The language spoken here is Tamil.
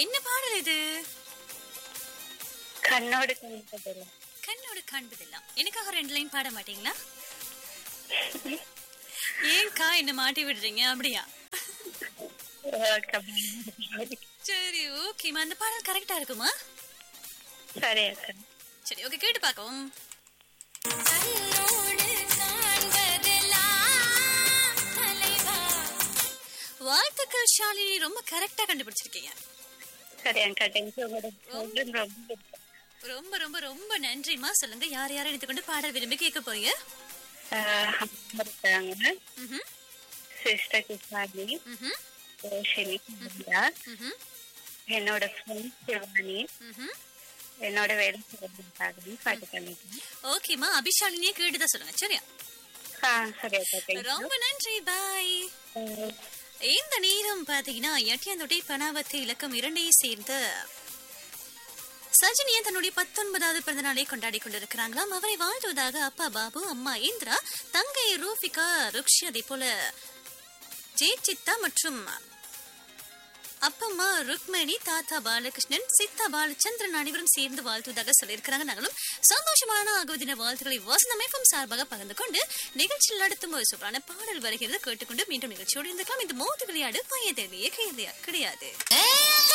என்ன பாடல் இது கண்ணோடு கண்பதில்லை கண்ணோடு காண்பதெல்லாம் எனக்காக ரெண்டு லைன் பாட மாட்டீங்களா ஏன்க்கா என்ன மாட்டி விடுறீங்க அப்படியா சரி ஓகேம்மா அந்த பாடல் கரெக்டா இருக்குமா சரி அக்கா சரி ஓகே கேட்டு பார்க்கவும் வாழ்த்துக்கள் ஷாலினி ரொம்ப கரெக்டா கண்டுபிடிச்சிருக்கீங்க சரி அக்கா தேங்க்யூ உங்களோட program ரொம்ப பிடிக்கும். ரொம்ப ரொம்ப ரொம்ப நன்றிமா சொல்லுங்க யார் யாரை எடுத்துக்கொண்டு பாடல் விரும்பி கேட்க போறீங்க ஆஹ் அம்மா இருக்காங்க ம்ஹும், சிஸ்டர் கிருஷ்ணாஜி ம்ஹும், ரோஷினி கவிதா ம்ஹும், என்னோட ஃப்ரெண்ட் சிவானி ம்ஹும். என்னோட வேலை செய்யறதுக்காக பாட்டு பண்ணிட்டேன் ஓகேம்மா அபிஷாலினியே கேட்டுதான் சொல்லுங்க சரியா ஆ சரி அக்கா தேங்க்யூ ரொம்ப நன்றி பாய் இந்த நேரம் பாத்தீங்கன்னா எட்டியாந்தொட்டி பனாவத்து இலக்கம் இரண்டையும் சேர்ந்த சஜினியை தன்னுடைய பத்தொன்பதாவது பிறந்த நாளை கொண்டாடி கொண்டிருக்கிறாங்களாம் அவரை வாழ்த்துவதாக அப்பா பாபு அம்மா இந்திரா தங்கை ரூபிகா ருக்ஷி அதே போல ஜெயசித்தா மற்றும் அப்பம்மா ருக்மணி தாத்தா பாலகிருஷ்ணன் சித்தா பாலச்சந்திரன் அனைவரும் சேர்ந்து வாழ்த்துவதாக சொல்லியிருக்கிறாங்க நாங்களும் சந்தோஷமான ஆகுவதின வாழ்த்துக்களை வசந்தமைப்பும் சார்பாக பகிர்ந்து கொண்டு நிகழ்ச்சியில் நடத்தும் ஒரு சூப்பரான பாடல் வருகிறது கேட்டுக்கொண்டு மீண்டும் நிகழ்ச்சியோடு இருந்திருக்கலாம் இந்த மோது விளையாடு வயதிலேயே கிடையாது